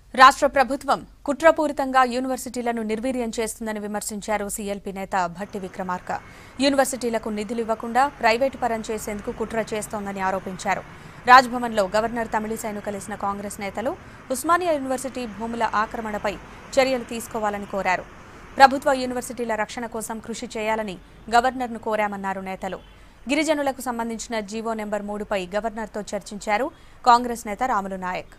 రాష్ట్ర ప్రభుత్వం కుట్రపూరితంగా యూనివర్సిటీలను నిర్వీర్యం చేస్తుందని విమర్శించారు సీఎల్పీ నేత భట్టి విక్రమార్క యూనివర్సిటీలకు నిధులు ఇవ్వకుండా ప్రైవేటు పరం చేసేందుకు కుట్ర చేస్తోందని ఆరోపించారు రాజ్భవన్లో గవర్నర్ తమిళిసైను కలిసిన కాంగ్రెస్ నేతలు ఉస్మానియా యూనివర్సిటీ భూముల ఆక్రమణపై చర్యలు తీసుకోవాలని కోరారు ప్రభుత్వ యూనివర్సిటీల రక్షణ కోసం కృషి చేయాలని గవర్నర్ను కోరామన్నారు నేతలు గిరిజనులకు సంబంధించిన జీవో నెంబర్ మూడుపై గవర్నర్తో చర్చించారు కాంగ్రెస్ నేత రాములు నాయక్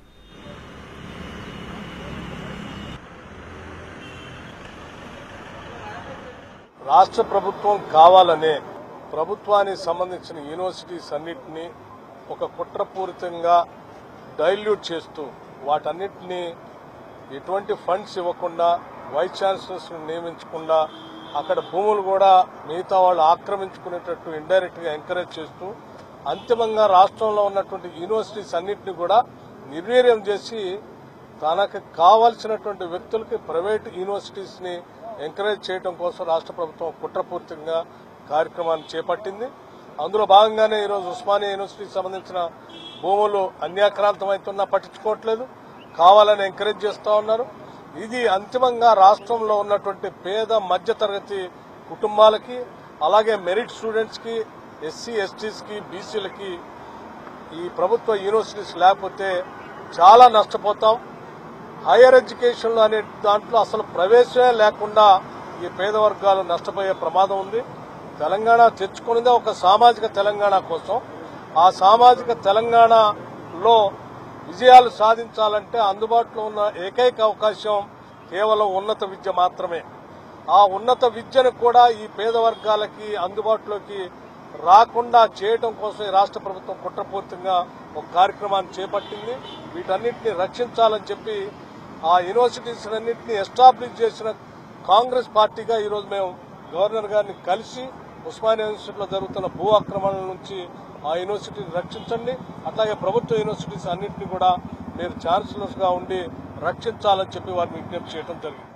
రాష్ట్ర ప్రభుత్వం కావాలనే ప్రభుత్వానికి సంబంధించిన యూనివర్సిటీస్ అన్నింటినీ ఒక కుట్రపూరితంగా డైల్యూట్ చేస్తూ వాటన్నిటినీ ఎటువంటి ఫండ్స్ ఇవ్వకుండా వైస్ ఛాన్సలర్స్ నియమించకుండా అక్కడ భూములు కూడా మిగతా వాళ్ళు ఆక్రమించుకునేటట్టు ఇండైరెక్ట్ గా ఎంకరేజ్ చేస్తూ అంతిమంగా రాష్ట్రంలో ఉన్నటువంటి యూనివర్సిటీస్ అన్నింటినీ కూడా నిర్వీర్యం చేసి తనకు కావాల్సినటువంటి వ్యక్తులకి ప్రైవేట్ యూనివర్సిటీస్ ని ఎంకరేజ్ చేయడం కోసం రాష్ట్ర ప్రభుత్వం కుట్రపూర్తిగా కార్యక్రమాన్ని చేపట్టింది అందులో భాగంగానే ఈరోజు ఉస్మానియా యూనివర్సిటీకి సంబంధించిన భూములు అన్యాక్రాంతమవుతున్నా పట్టించుకోవట్లేదు కావాలని ఎంకరేజ్ చేస్తా ఉన్నారు ఇది అంతిమంగా రాష్ట్రంలో ఉన్నటువంటి పేద మధ్యతరగతి కుటుంబాలకి అలాగే మెరిట్ స్టూడెంట్స్ కి ఎస్సీ ఎస్టీస్ కి బీసీలకి ఈ ప్రభుత్వ యూనివర్సిటీస్ లేకపోతే చాలా నష్టపోతాం హైయర్ ఎడ్యుకేషన్ అనే దాంట్లో అసలు ప్రవేశమే లేకుండా ఈ పేద వర్గాలు నష్టపోయే ప్రమాదం ఉంది తెలంగాణ తెచ్చుకున్నదే ఒక సామాజిక తెలంగాణ కోసం ఆ సామాజిక తెలంగాణలో విజయాలు సాధించాలంటే అందుబాటులో ఉన్న ఏకైక అవకాశం కేవలం ఉన్నత విద్య మాత్రమే ఆ ఉన్నత విద్యను కూడా ఈ పేద వర్గాలకి అందుబాటులోకి రాకుండా చేయడం కోసం ఈ రాష్ట్ర ప్రభుత్వం కుట్రపూర్తిగా ఒక కార్యక్రమాన్ని చేపట్టింది వీటన్నిటిని రక్షించాలని చెప్పి ఆ యూనివర్సిటీస్ అన్నింటినీ ఎస్టాబ్లిష్ చేసిన కాంగ్రెస్ పార్టీగా ఈరోజు మేము గవర్నర్ గారిని కలిసి ఉస్మానియా యూనివర్సిటీలో జరుగుతున్న భూ ఆక్రమణల నుంచి ఆ యూనివర్సిటీని రక్షించండి అట్లాగే ప్రభుత్వ యూనివర్సిటీస్ అన్నింటినీ కూడా మీరు ఛాన్సలర్స్ గా ఉండి రక్షించాలని చెప్పి వారిని విజ్ఞప్తి చేయడం జరిగింది